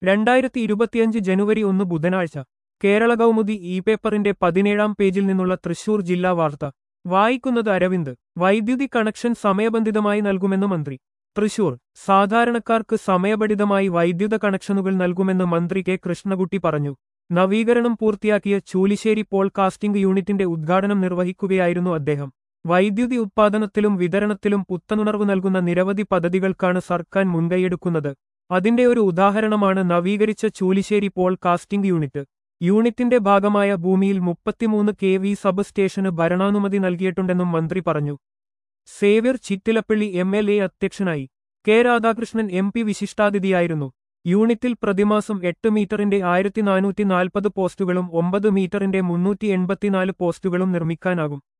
രണ്ടായിരത്തി ഇരുപത്തിയഞ്ച് ജനുവരി ഒന്ന് ബുധനാഴ്ച കേരള കൗമുദി ഇ പേപ്പറിന്റെ പതിനേഴാം പേജിൽ നിന്നുള്ള തൃശൂർ ജില്ലാ വാർത്ത വായിക്കുന്നത് അരവിന്ദ് വൈദ്യുതി കണക്ഷൻ സമയബന്ധിതമായി നൽകുമെന്ന് മന്ത്രി തൃശൂർ സാധാരണക്കാർക്ക് സമയബന്ധിതമായി വൈദ്യുത കണക്ഷനുകൾ നൽകുമെന്ന് മന്ത്രി കെ കൃഷ്ണകുട്ടി പറഞ്ഞു നവീകരണം പൂർത്തിയാക്കിയ ചൂലിശ്ശേരി പോൾ കാസ്റ്റിംഗ് യൂണിറ്റിന്റെ ഉദ്ഘാടനം നിർവഹിക്കുകയായിരുന്നു അദ്ദേഹം വൈദ്യുതി ഉത്പാദനത്തിലും വിതരണത്തിലും പുത്തനുണർവ് നൽകുന്ന നിരവധി പദ്ധതികൾക്കാണ് സർക്കാർ മുൻകൈയെടുക്കുന്നത് അതിന്റെ ഒരു ഉദാഹരണമാണ് നവീകരിച്ച ചൂലിശ്ശേരി പോൾ കാസ്റ്റിംഗ് യൂണിറ്റ് യൂണിറ്റിന്റെ ഭാഗമായ ഭൂമിയിൽ മുപ്പത്തിമൂന്ന് കെ വി സബ് സ്റ്റേഷന് ഭരണാനുമതി നൽകിയിട്ടുണ്ടെന്നും മന്ത്രി പറഞ്ഞു Xavier Chittilappilly M L A അധ്യക്ഷനായി കെ രാധാകൃഷ്ണൻ എം പി വിശിഷ്ടാതിഥിയായിരുന്നു യൂണിറ്റിൽ പ്രതിമാസം എട്ട് മീറ്ററിന്റെ ആയിരത്തി നാനൂറ്റി നാൽപ്പത് പോസ്റ്റുകളും ഒമ്പത് മീറ്ററിന്റെ മുന്നൂറ്റി എൺപത്തിനാല് പോസ്റ്റുകളും നിർമ്മിക്കാനാകും